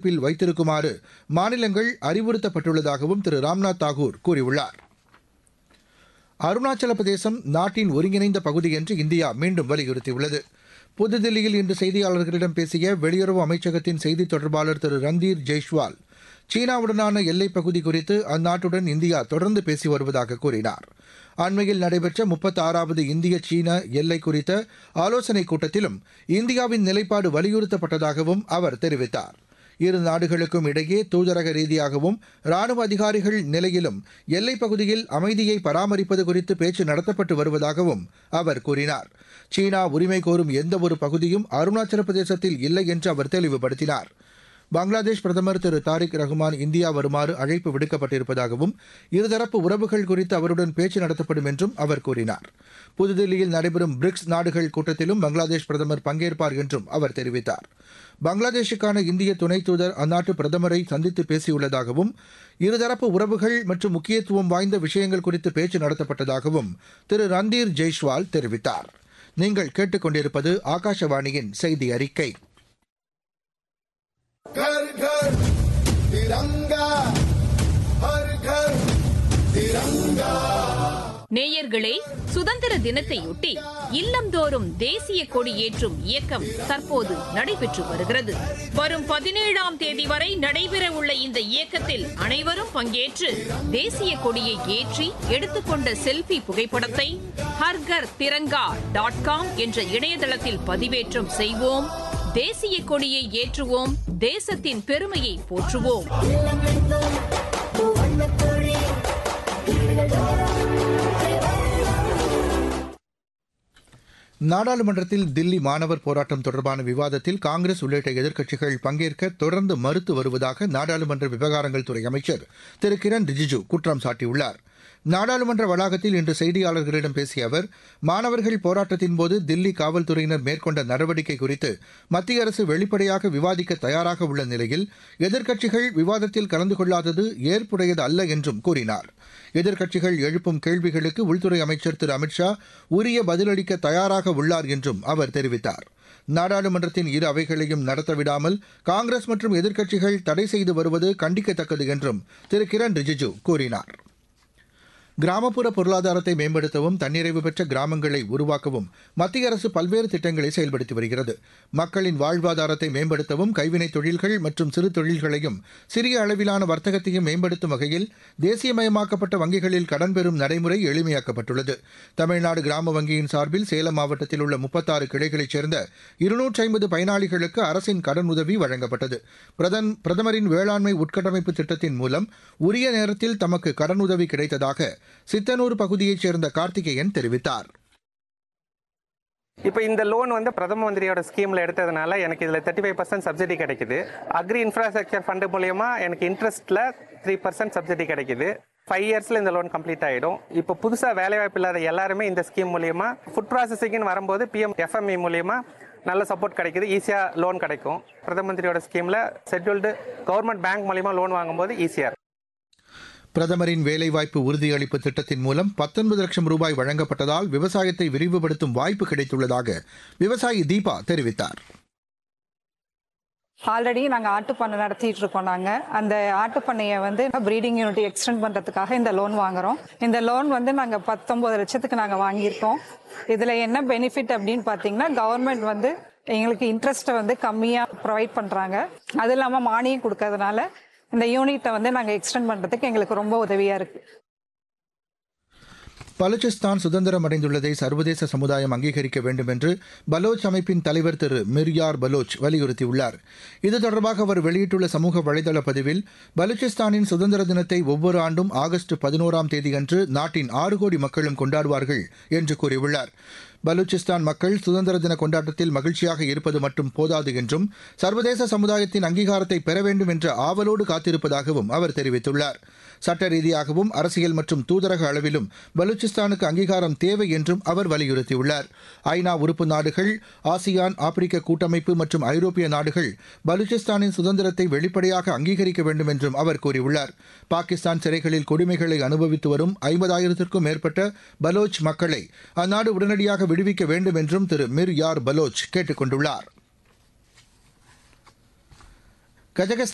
இருப்பில் வைத்திருக்குமாறு மாநிலங்கள் அறிவுறுத்தப்பட்டுள்ளதாகவும் திரு ராம்நாத் தாகூர் கூறியுள்ளார் அருணாச்சல பிரதேசம் நாட்டின் ஒருங்கிணைந்த பகுதி என்று இந்தியா மீண்டும் வலியுறுத்தியுள்ளது புதுதில்லியில் இன்று செய்தியாளர்களிடம் பேசிய வெளியுறவு அமைச்சகத்தின் செய்தித் தொடர்பாளர் திரு ரந்தீர் ஜெய்ஷ்வால் சீனாவுடனான எல்லைப் பகுதி குறித்து அந்நாட்டுடன் இந்தியா தொடர்ந்து பேசி வருவதாக கூறினார் அண்மையில் நடைபெற்ற முப்பத்தாறாவது இந்திய சீன எல்லை குறித்த ஆலோசனைக் கூட்டத்திலும் இந்தியாவின் நிலைப்பாடு வலியுறுத்தப்பட்டதாகவும் அவர் தெரிவித்தார் இரு நாடுகளுக்கும் இடையே தூதரக ரீதியாகவும் ராணுவ அதிகாரிகள் நிலையிலும் எல்லைப் பகுதியில் அமைதியை பராமரிப்பது குறித்து பேச்சு நடத்தப்பட்டு வருவதாகவும் அவர் கூறினார் சீனா உரிமை கோரும் எந்தவொரு பகுதியும் அருணாச்சல பிரதேசத்தில் இல்லை என்று அவர் தெளிவுபடுத்தினார் பங்களாதேஷ் பிரதமர் திரு தாரிக் ரஹ்மான் இந்தியா வருமாறு அழைப்பு விடுக்கப்பட்டிருப்பதாகவும் இருதரப்பு உறவுகள் குறித்து அவருடன் பேச்சு நடத்தப்படும் என்றும் அவர் கூறினார் புதுதில்லியில் நடைபெறும் பிரிக்ஸ் நாடுகள் கூட்டத்திலும் பங்களாதேஷ் பிரதமர் பங்கேற்பார் என்றும் அவர் தெரிவித்தார் பங்களாதேஷுக்கான இந்திய துணை தூதர் அந்நாட்டு பிரதமரை சந்தித்து பேசியுள்ளதாகவும் இருதரப்பு உறவுகள் மற்றும் முக்கியத்துவம் வாய்ந்த விஷயங்கள் குறித்து பேச்சு நடத்தப்பட்டதாகவும் திரு ரந்தீர் ஜெய்ஷ்வால் தெரிவித்தார் நீங்கள் கேட்டுக்கொண்டிருப்பது ஆகாஷவாணியின் செய்தி அறிக்கை घर घर तिरंगा हर घर तिरंगा நேயர்களே சுதந்திர தினத்தையொட்டி இல்லந்தோறும் தேசிய கொடி ஏற்றும் இயக்கம் தற்போது நடைபெற்று வருகிறது வரும் பதினேழாம் தேதி வரை நடைபெறவுள்ள இந்த இயக்கத்தில் அனைவரும் பங்கேற்று தேசிய கொடியை ஏற்றி எடுத்துக்கொண்ட செல்ஃபி புகைப்படத்தை ஹர்கர் திரங்கா டாட் காம் என்ற இணையதளத்தில் பதிவேற்றம் செய்வோம் தேசிய கொடியை ஏற்றுவோம் தேசத்தின் பெருமையை போற்றுவோம் நாடாளுமன்றத்தில் தில்லி மாணவர் போராட்டம் தொடர்பான விவாதத்தில் காங்கிரஸ் உள்ளிட்ட எதிர்க்கட்சிகள் பங்கேற்க தொடர்ந்து மறுத்து வருவதாக நாடாளுமன்ற விவகாரங்கள் துறை அமைச்சர் திரு கிரண் ரிஜிஜு குற்றம் சாட்டியுள்ளார் நாடாளுமன்ற வளாகத்தில் இன்று செய்தியாளர்களிடம் பேசிய அவர் மாணவர்கள் போராட்டத்தின்போது தில்லி காவல்துறையினர் மேற்கொண்ட நடவடிக்கை குறித்து மத்திய அரசு வெளிப்படையாக விவாதிக்க தயாராக உள்ள நிலையில் எதிர்க்கட்சிகள் விவாதத்தில் கலந்து கொள்ளாதது ஏற்புடையது அல்ல என்றும் கூறினார் எதிர்க்கட்சிகள் எழுப்பும் கேள்விகளுக்கு உள்துறை அமைச்சர் திரு அமித்ஷா உரிய பதிலளிக்க தயாராக உள்ளார் என்றும் அவர் தெரிவித்தார் நாடாளுமன்றத்தின் இரு அவைகளையும் நடத்தவிடாமல் காங்கிரஸ் மற்றும் எதிர்க்கட்சிகள் தடை செய்து வருவது கண்டிக்கத்தக்கது என்றும் திரு கிரண் ரிஜிஜு கூறினார் கிராமப்புற பொருளாதாரத்தை மேம்படுத்தவும் தன்னிறைவு பெற்ற கிராமங்களை உருவாக்கவும் மத்திய அரசு பல்வேறு திட்டங்களை செயல்படுத்தி வருகிறது மக்களின் வாழ்வாதாரத்தை மேம்படுத்தவும் கைவினைத் தொழில்கள் மற்றும் சிறு தொழில்களையும் சிறிய அளவிலான வர்த்தகத்தையும் மேம்படுத்தும் வகையில் தேசியமயமாக்கப்பட்ட வங்கிகளில் கடன் பெறும் நடைமுறை எளிமையாக்கப்பட்டுள்ளது தமிழ்நாடு கிராம வங்கியின் சார்பில் சேலம் மாவட்டத்தில் உள்ள முப்பத்தாறு கிளைகளைச் சேர்ந்த இருநூற்றி ஐம்பது பயனாளிகளுக்கு அரசின் கடன் உதவி வழங்கப்பட்டது பிரதன் பிரதமரின் வேளாண்மை உட்கட்டமைப்பு திட்டத்தின் மூலம் உரிய நேரத்தில் தமக்கு கடனுதவி கிடைத்ததாக சித்தனூர் பகுதியைச் சேர்ந்த கார்த்திகேயன் தெரிவித்தார் இப்போ இந்த லோன் வந்து பிரதம மந்திரியோட ஸ்கீமில் எடுத்ததுனால எனக்கு இதில் தேர்ட்டி ஃபைவ் பர்சன்ட் சப்சிடி கிடைக்குது அக்ரி இன்ஃப்ராஸ்ட்ரக்சர் ஃபண்டு மூலியமா எனக்கு இன்ட்ரெஸ்ட்டில் த்ரீ பர்சன்ட் சப்சிடி கிடைக்குது ஃபைவ் இயர்ஸில் இந்த லோன் கம்ப்ளீட் ஆகிடும் இப்போ புதுசாக வேலைவாய்ப்பு இல்லாத எல்லாருமே இந்த ஸ்கீம் மூலியமா ஃபுட் ப்ராசஸிங்னு வரும்போது பிஎம் எஃப்எம்இ மூலியமா நல்ல சப்போர்ட் கிடைக்குது ஈஸியாக லோன் கிடைக்கும் பிரதம மந்திரியோட ஸ்கீமில் ஷெட்யூல்டு கவர்மெண்ட் பேங்க் மூலியமா லோன் வாங்கும்போது ஈஸியாக இருக்கும் பிரதமரின் வேலைவாய்ப்பு உறுதியளிப்பு திட்டத்தின் மூலம் பத்தொன்பது லட்சம் ரூபாய் வழங்கப்பட்டதால் விவசாயத்தை விரிவுபடுத்தும் வாய்ப்பு கிடைத்துள்ளதாக விவசாயி தீபா தெரிவித்தார் ஆல்ரெடி நாங்கள் ஆட்டுப்பண்ணை நடத்திட்டு இருக்கோம் நாங்கள் அந்த ஆட்டுப்பண்ணையை வந்து ப்ரீடிங் யூனிட் எக்ஸ்டெண்ட் பண்ணுறதுக்காக இந்த லோன் வாங்குறோம் இந்த லோன் வந்து நாங்கள் பத்தொம்பது லட்சத்துக்கு நாங்கள் வாங்கியிருக்கோம் இதில் என்ன பெனிஃபிட் அப்படின்னு பார்த்தீங்கன்னா கவர்மெண்ட் வந்து எங்களுக்கு இன்ட்ரெஸ்ட்டை வந்து கம்மியாக ப்ரொவைட் பண்ணுறாங்க அது இல்லாமல் மானியம் கொடுக்கறதுனால இந்த யூனிட்டை வந்து நாங்கள் எக்ஸ்டெண்ட் பண்ணுறதுக்கு எங்களுக்கு ரொம்ப உதவியாக இருக்குது பலுச்சிஸ்தான் சுதந்திரம் அடைந்துள்ளதை சர்வதேச சமுதாயம் அங்கீகரிக்க வேண்டும் என்று பலோச் அமைப்பின் தலைவர் திரு மிர்யார் பலோச் வலியுறுத்தியுள்ளார் இது தொடர்பாக அவர் வெளியிட்டுள்ள சமூக வலைதள பதிவில் பலுச்சிஸ்தானின் சுதந்திர தினத்தை ஒவ்வொரு ஆண்டும் ஆகஸ்ட் பதினோராம் தேதியன்று நாட்டின் ஆறு கோடி மக்களும் கொண்டாடுவார்கள் என்று கூறியுள்ளார் பலூச்சிஸ்தான் மக்கள் சுதந்திர தின கொண்டாட்டத்தில் மகிழ்ச்சியாக இருப்பது மட்டும் போதாது என்றும் சர்வதேச சமுதாயத்தின் அங்கீகாரத்தை பெற வேண்டும் என்ற ஆவலோடு காத்திருப்பதாகவும் அவர் தெரிவித்துள்ளார் சட்ட ரீதியாகவும் அரசியல் மற்றும் தூதரக அளவிலும் பலூச்சிஸ்தானுக்கு அங்கீகாரம் தேவை என்றும் அவர் வலியுறுத்தியுள்ளார் ஐநா உறுப்பு நாடுகள் ஆசியான் ஆப்பிரிக்க கூட்டமைப்பு மற்றும் ஐரோப்பிய நாடுகள் பலூச்சிஸ்தானின் சுதந்திரத்தை வெளிப்படையாக அங்கீகரிக்க வேண்டும் என்றும் அவர் கூறியுள்ளார் பாகிஸ்தான் சிறைகளில் கொடுமைகளை அனுபவித்து வரும் ஐம்பதாயிரத்திற்கும் மேற்பட்ட பலோச் மக்களை அந்நாடு உடனடியாக விடுவிக்க வேண்டும் என்றும் திரு மிர் யார் பலோச் கேட்டுக் கொண்டுள்ளார் கஜகஸ்தான்